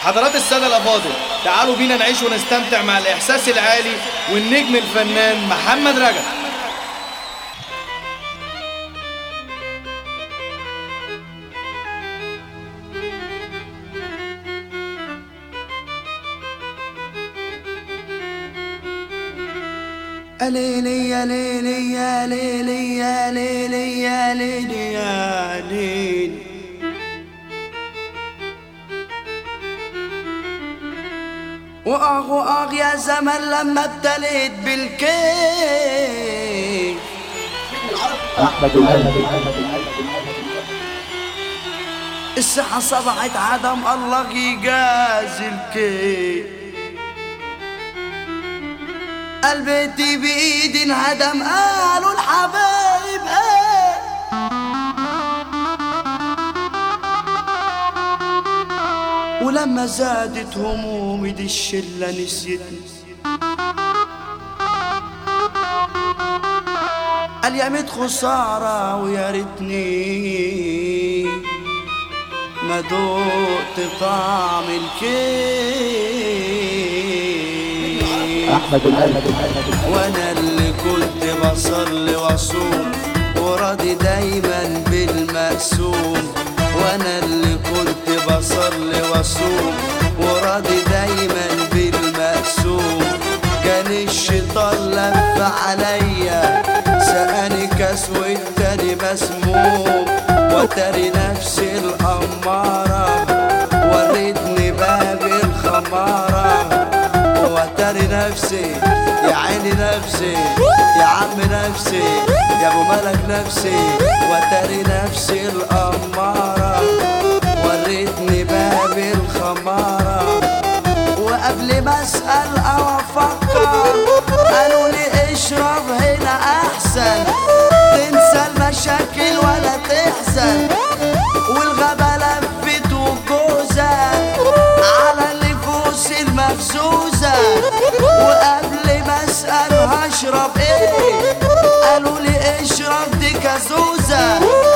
حضرات السادة الأفاضل تعالوا بينا نعيش ونستمتع مع الإحساس العالي والنجم الفنان محمد رجب يا ليلي يا ليلي يا ليلي يا ليلي يا ليلي يا ليلي وآه وآه يا زمن لما ابتليت بالكيف الصحة صبعت عدم الله يجازي الكيف قلبتي بإيدي انهدم قالوا الحبايب ايه ولما زادت همومي دي الشلة نسيتني قال يا ميت خسارة ويا ريتني ما دقت طعم الكيف وانا اللي كنت بصلي واصوم وراضي دايما بالمقسوم وانا اللي كنت بصلي واصوم وراضي دايما بالمقسوم كان الشيطان لف عليا سقاني كاس والتاني مسموم وتري نفسي الأمارة وريتني باب الخمارة وتري نفسي يا عيني نفسي يا عم نفسي يا ابو ملك نفسي وتري نفسي الأمارة وريتني باب الخمارة وقبل ما اسال او افكر قالوا لي اشرب هنا احسن تنسى المشاكل ولا تحزن والغابة لفت وجوزة على النفوس المفزوزة وقبل ما اسال هشرب ايه قالوا لي اشرب دي كازوزة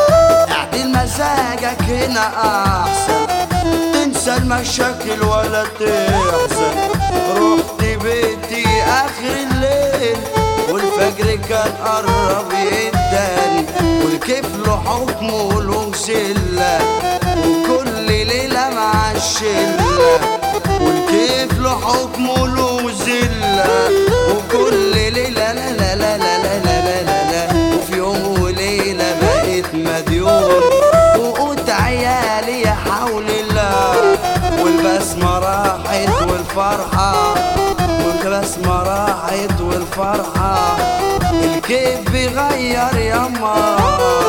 اعدل مزاجك هنا احسن تنسى المشاكل ولا تحزن رحت بيتي اخر الليل والفجر كان قرب يدن والكيف له حكمه له سله وكل ليله مع الشله والكيف له حكمه له زله وكل ليله لا لا لا لا لا لا لا لا لا وفي يوم وليله بقيت مديون وقوت عيالي يا حول الله والبسمة راحت والفرحة والبسمة راحت والفرحة الكيف بيغير يما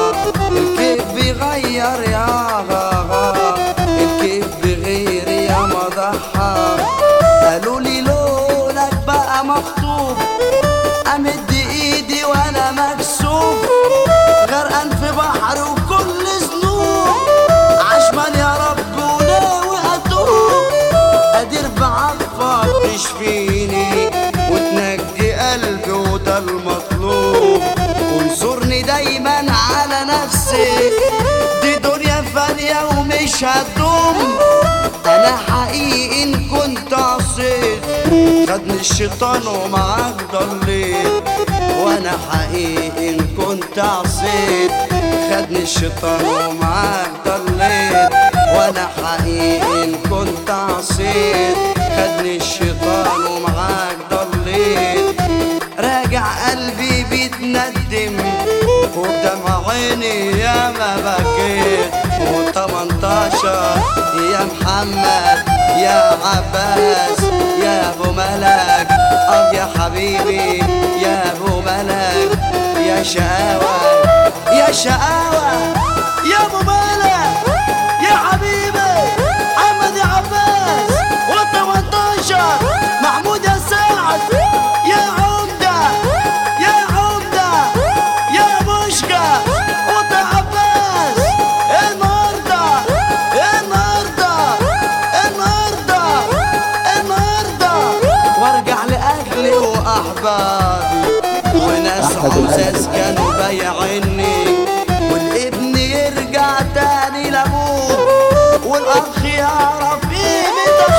الكيف بيغير يا غاغا الكيف بغير يا مضحى قالوا لي لونك بقى مخطوب امد ايدي وانا مكسوف غرقان في بحر وكل ذنوب عشمان يا رب وناوي اتوب قادر بعفك تشفيني وتنجي قلبي وده المطلوب وانصرني دايما على نفسي دي دنيا فانية ومش هتدوم انا حقيقي ان كنت عصيت خدني الشيطان ومعاك ضليت وانا حقيقي ان كنت عصيت خدني الشيطان ومعاك ضليت وانا حقيقي ان كنت عصيت خدني الشيطان ومعاك ضليت راجع قلبي بيتندم وبدمع عيني يا ما بكيت و18 يا محمد يا عباس يا ابو ملك اه يا حبيبي يا ابو ملك يا شقاوة يا شقاوة يا ابو ملك يا حبيبي محمد يا عباس و18 محمود يا سعد يا عمدة يا عمدة يا مشكا وانت عباس النهارده النهارده النهارده النهارده وارجع لاهلي واحبابي وناس عزاز كانوا بايعيني والابن يرجع تاني لابوه والاخ يعرف قيمة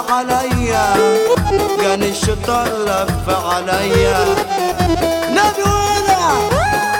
عليا كان الشيطان لف عليا نبي ولا